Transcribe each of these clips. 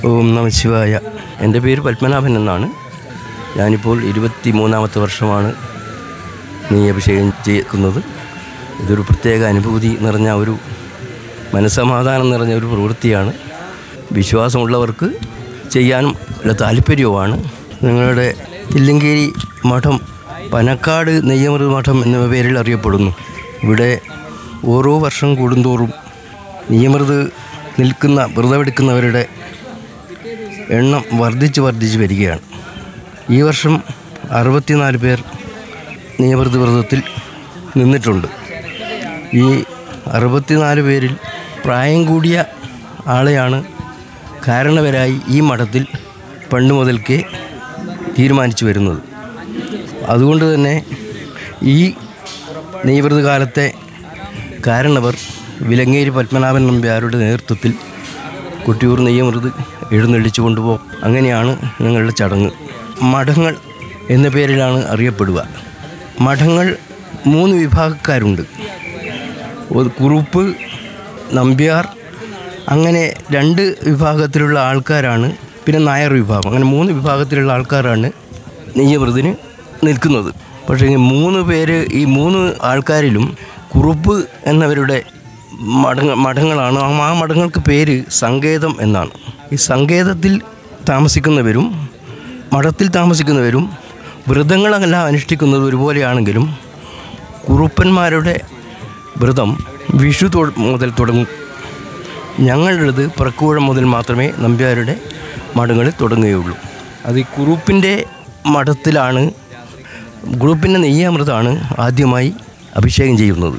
ഓം നമ ശിവായ എൻ്റെ പേര് പത്മനാഭൻ എന്നാണ് ഞാനിപ്പോൾ ഇരുപത്തി മൂന്നാമത്തെ വർഷമാണ് നെയ്യ് അഭിഷേകം ചെയ്യുന്നത് ഇതൊരു പ്രത്യേക അനുഭൂതി നിറഞ്ഞ ഒരു മനസ്സമാധാനം നിറഞ്ഞ ഒരു പ്രവൃത്തിയാണ് വിശ്വാസമുള്ളവർക്ക് ചെയ്യാനും ഉള്ള താല്പര്യവുമാണ് നിങ്ങളുടെ തില്ലങ്കേരി മഠം പനക്കാട് നെയ്യമൃത് മഠം എന്ന പേരിൽ അറിയപ്പെടുന്നു ഇവിടെ ഓരോ വർഷം കൂടുന്തോറും നെയ്യമൃത് നിൽക്കുന്ന വ്രതമെടുക്കുന്നവരുടെ എണ്ണം വർദ്ധിച്ച് വർദ്ധിച്ച് വരികയാണ് ഈ വർഷം അറുപത്തിനാല് പേർ നിയമൃത വ്രതത്തിൽ നിന്നിട്ടുണ്ട് ഈ അറുപത്തിനാല് പേരിൽ പ്രായം കൂടിയ ആളെയാണ് കാരണവരായി ഈ മഠത്തിൽ പണ്ട് മുതൽക്കേ തീരുമാനിച്ചു വരുന്നത് അതുകൊണ്ട് തന്നെ ഈ നെയ്വൃത കാലത്തെ കാരണവർ വിലങ്ങേരി പത്മനാഭൻ നമ്പ്യാരുടെ നേതൃത്വത്തിൽ കുട്ടിയൂർ നെയ്യമൃത് എഴുന്നള്ളിച്ചു കൊണ്ടുപോകും അങ്ങനെയാണ് ഞങ്ങളുടെ ചടങ്ങ് മഠങ്ങൾ എന്ന പേരിലാണ് അറിയപ്പെടുക മഠങ്ങൾ മൂന്ന് വിഭാഗക്കാരുണ്ട് ഒരു കുറുപ്പ് നമ്പ്യാർ അങ്ങനെ രണ്ട് വിഭാഗത്തിലുള്ള ആൾക്കാരാണ് പിന്നെ നായർ വിഭാഗം അങ്ങനെ മൂന്ന് വിഭാഗത്തിലുള്ള ആൾക്കാരാണ് നെയ്യമൃതിന് നിൽക്കുന്നത് പക്ഷേ ഈ മൂന്ന് പേര് ഈ മൂന്ന് ആൾക്കാരിലും കുറുപ്പ് എന്നവരുടെ മഠങ്ങ മഠങ്ങളാണ് ആ ആ മഠങ്ങൾക്ക് പേര് സങ്കേതം എന്നാണ് ഈ സങ്കേതത്തിൽ താമസിക്കുന്നവരും മഠത്തിൽ താമസിക്കുന്നവരും വ്രതങ്ങളെല്ലാം അനുഷ്ഠിക്കുന്നത് ഒരുപോലെയാണെങ്കിലും കുറുപ്പന്മാരുടെ വ്രതം വിഷു തൊ- മുതൽ തുടങ്ങും ഞങ്ങളുടേത് പറക്കൂഴം മുതൽ മാത്രമേ നമ്പ്യാരുടെ മഠങ്ങളിൽ തുടങ്ങുകയുള്ളൂ അത് ഈ കുറുപ്പിൻ്റെ മഠത്തിലാണ് ഗ്രൂപ്പിൻ്റെ നെയ്യാമൃതാണ് ആദ്യമായി അഭിഷേകം ചെയ്യുന്നത്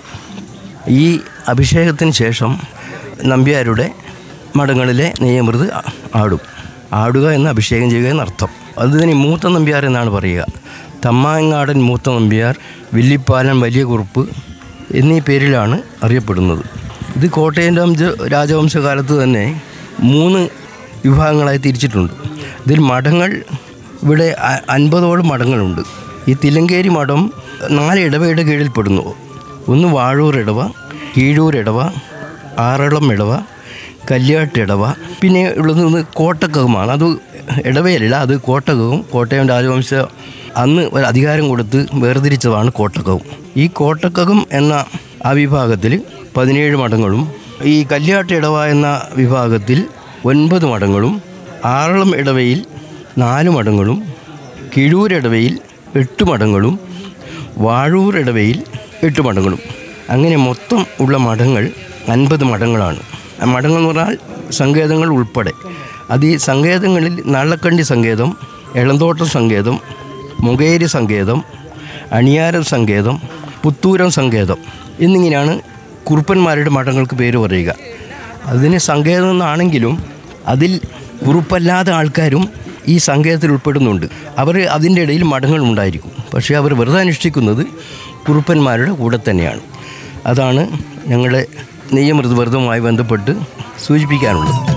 ഈ അഭിഷേകത്തിന് ശേഷം നമ്പ്യാരുടെ മഠങ്ങളിലെ നെയ്യമൃത് ആ- ആടും ആടുക എന്ന് അഭിഷേകം ചെയ്യുക എന്നർത്ഥം അതിന് മൂത്ത നമ്പ്യാർ എന്നാണ് പറയുക തമ്മാങ്ങാടൻ മൂത്ത നമ്പ്യാർ വില്ലിപ്പാലൻ വലിയ കുറുപ്പ് എന്നീ പേരിലാണ് അറിയപ്പെടുന്നത് ഇത് കോട്ടയം രാംജ- രാജവംശകാലത്ത് തന്നെ മൂന്ന് വിഭാഗങ്ങളായി തിരിച്ചിട്ടുണ്ട് ഇതിൽ മഠങ്ങൾ ഇവിടെ അ- അൻപതോളം മഠങ്ങളുണ്ട് ഈ തിലങ്കേരി മഠം നാല് ഇടവയുടെ കീഴിൽപ്പെടുന്നു ഒന്ന് വാഴൂർ ഇടവ കീഴൂർ ഇടവ ആറളം ഇടവ കല്യാട്ട് ഇടവ പിന്നെ ഉള്ളത് ഒന്ന് കോട്ടക്കകമാണ് അത് ഇടവയല്ല അത് കോട്ടകവും കോട്ടയം രാജവംശ അന്ന് ഒരു അധികാരം കൊടുത്ത് വേർതിരിച്ചതാണ് കോട്ടക്കകം ഈ കോട്ടക്കകം എന്ന ആ വിഭാഗത്തിൽ പതിനേഴ് മഠങ്ങളും ഈ കല്യാട്ട് ഇടവ എന്ന വിഭാഗത്തിൽ ഒൻപത് മഠങ്ങളും ആറളം ഇടവയിൽ നാല് മഠങ്ങളും കിഴൂരിടവയിൽ എട്ട് മഠങ്ങളും വാഴൂർ ഇടവയിൽ എട്ട് മഠങ്ങളും അങ്ങനെ മൊത്തം ഉള്ള മഠങ്ങൾ അൻപത് മഠങ്ങളാണ് ആ മഠങ്ങൾ എന്ന് പറഞ്ഞാൽ സങ്കേതങ്ങൾ ഉൾപ്പെടെ അത് ഈ സങ്കേതങ്ങളിൽ നള്ളക്കണ്ടി സങ്കേതം എളന്തോട്ടം സങ്കേതം മുകേരി സങ്കേതം അണിയാരം സങ്കേതം പുത്തൂരം സങ്കേതം എന്നിങ്ങനെയാണ് കുറുപ്പന്മാരുടെ മഠങ്ങൾക്ക് പേര് പറയുക അതിന് സങ്കേതം എന്നാണെങ്കിലും അതിൽ കുറുപ്പല്ലാത്ത ആൾക്കാരും ഈ സങ്കേതത്തിൽ ഉൾപ്പെടുന്നുണ്ട് അവർ അതിൻ്റെ ഇടയിൽ മഠങ്ങൾ ഉണ്ടായിരിക്കും പക്ഷേ അവർ വ്രതം അനുഷ്ഠിക്കുന്നത് കുറുപ്പന്മാരുടെ കൂടെ തന്നെയാണ് അതാണ് ഞങ്ങളുടെ നെയ്യമൃത് വ്രതവുമായി ബന്ധപ്പെട്ട് സൂചിപ്പിക്കാനുള്ളത്